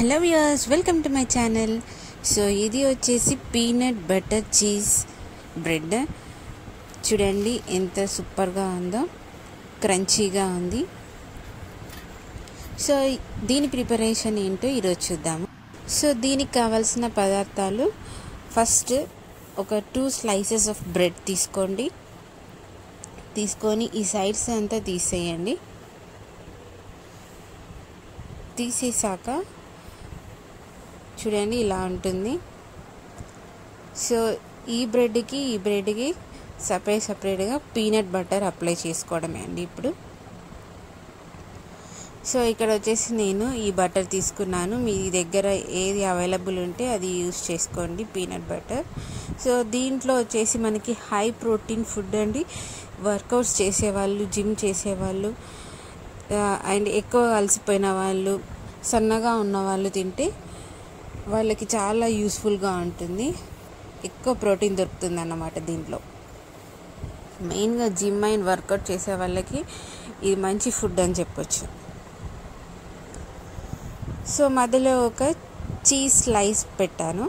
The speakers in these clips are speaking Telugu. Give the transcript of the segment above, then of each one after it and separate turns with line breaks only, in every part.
hello viewers welcome to my channel so ఇది వచ్చేసి పీనట్ బటర్ చీజ్ బ్రెడ్ చూడండి ఎంత సూపర్గా ఉందో క్రంచీగా ఉంది సో దీని ప్రిపరేషన్ ఏంటో ఈరోజు చూద్దాము సో దీనికి కావాల్సిన పదార్థాలు ఫస్ట్ ఒక టూ స్లైసెస్ ఆఫ్ బ్రెడ్ తీసుకోండి తీసుకొని ఈ సైడ్స్ అంతా తీసేయండి తీసేసాక చూడండి ఇలా ఉంటుంది సో ఈ బ్రెడ్కి ఈ బ్రెడ్కి సపరేట్ సపరేట్గా పీనట్ బటర్ అప్లై చేసుకోవడమే అండి ఇప్పుడు సో ఇక్కడ వచ్చేసి నేను ఈ బటర్ తీసుకున్నాను మీ దగ్గర ఏది అవైలబుల్ ఉంటే అది యూస్ చేసుకోండి పీనట్ బటర్ సో దీంట్లో వచ్చేసి మనకి హై ప్రోటీన్ ఫుడ్ అండి వర్కౌట్స్ చేసేవాళ్ళు జిమ్ చేసేవాళ్ళు అండ్ ఎక్కువ అలసిపోయిన వాళ్ళు సన్నగా ఉన్న వాళ్ళు తింటే వాళ్ళకి చాలా యూస్ఫుల్గా ఉంటుంది ఎక్కువ ప్రోటీన్ దొరుకుతుంది అన్నమాట దీంట్లో మెయిన్గా జిమ్ అండ్ వర్కౌట్ చేసే వాళ్ళకి ఇది మంచి ఫుడ్ అని చెప్పొచ్చు సో మధ్యలో ఒక చీజ్ స్లైస్ పెట్టాను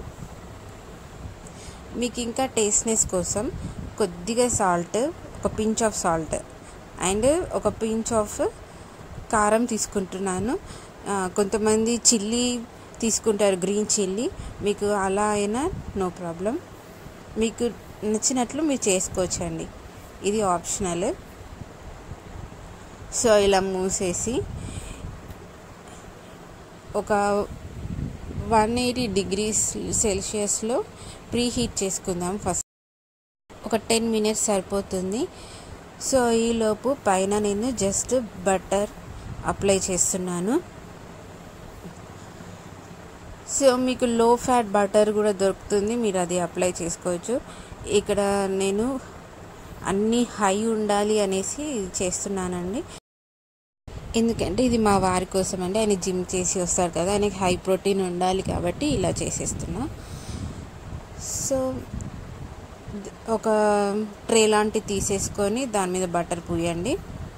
మీకు ఇంకా టేస్ట్నెస్ కోసం కొద్దిగా సాల్ట్ ఒక పించ్ ఆఫ్ సాల్ట్ అండ్ ఒక పించ్ ఆఫ్ కారం తీసుకుంటున్నాను కొంతమంది చిల్లీ తీసుకుంటారు గ్రీన్ చిల్లీ మీకు అలా అయినా నో ప్రాబ్లం మీకు నచ్చినట్లు మీరు చేసుకోవచ్చండి ఇది ఆప్షనల్ సో ఇలా మూసేసి ఒక వన్ ఎయిటీ డిగ్రీస్ సెల్సియస్లో ప్రీ హీట్ చేసుకుందాం ఫస్ట్ ఒక టెన్ మినిట్స్ సరిపోతుంది సో ఈలోపు పైన నేను జస్ట్ బటర్ అప్లై చేస్తున్నాను సో మీకు లో ఫ్యాట్ బటర్ కూడా దొరుకుతుంది మీరు అది అప్లై చేసుకోవచ్చు ఇక్కడ నేను అన్నీ హై ఉండాలి అనేసి చేస్తున్నానండి ఎందుకంటే ఇది మా వారి కోసం అండి ఆయన జిమ్ చేసి వస్తారు కదా ఆయనకి హై ప్రోటీన్ ఉండాలి కాబట్టి ఇలా చేసేస్తున్నా సో ఒక ట్రే లాంటివి తీసేసుకొని దాని మీద బటర్ పూయండి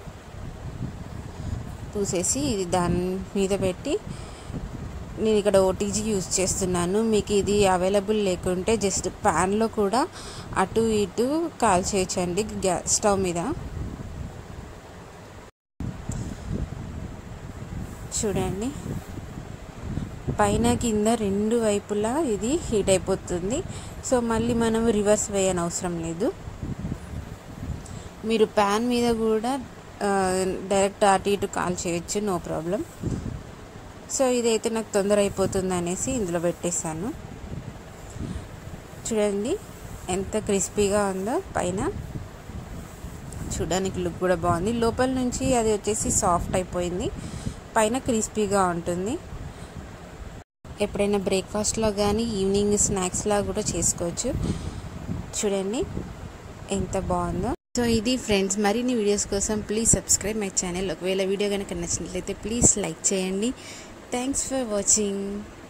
పూసేసి ఇది దాని మీద పెట్టి నేను ఇక్కడ ఓటీజీ యూజ్ చేస్తున్నాను మీకు ఇది అవైలబుల్ లేకుంటే జస్ట్ ప్యాన్లో కూడా అటు ఇటు కాల్ చేయొచ్చండి గ్యాస్ స్టవ్ మీద చూడండి పైన కింద రెండు వైపులా ఇది హీట్ అయిపోతుంది సో మళ్ళీ మనం రివర్స్ వేయని అవసరం లేదు మీరు ప్యాన్ మీద కూడా డైరెక్ట్ అటు ఇటు కాల్ చేయొచ్చు నో ప్రాబ్లం సో ఇదైతే నాకు తొందర అయిపోతుంది అనేసి ఇందులో పెట్టేశాను చూడండి ఎంత క్రిస్పీగా ఉందో పైన చూడడానికి లుక్ కూడా బాగుంది లోపల నుంచి అది వచ్చేసి సాఫ్ట్ అయిపోయింది పైన క్రిస్పీగా ఉంటుంది ఎప్పుడైనా బ్రేక్ఫాస్ట్లో కానీ ఈవినింగ్ స్నాక్స్లా కూడా చేసుకోవచ్చు చూడండి ఎంత బాగుందో సో ఇది ఫ్రెండ్స్ మరిన్ని వీడియోస్ కోసం ప్లీజ్ సబ్స్క్రైబ్ మై ఛానల్ ఒకవేళ వీడియో కనుక నచ్చినట్లయితే ప్లీజ్ లైక్ చేయండి థ్యాంక్స్ ఫర్ వాచింగ్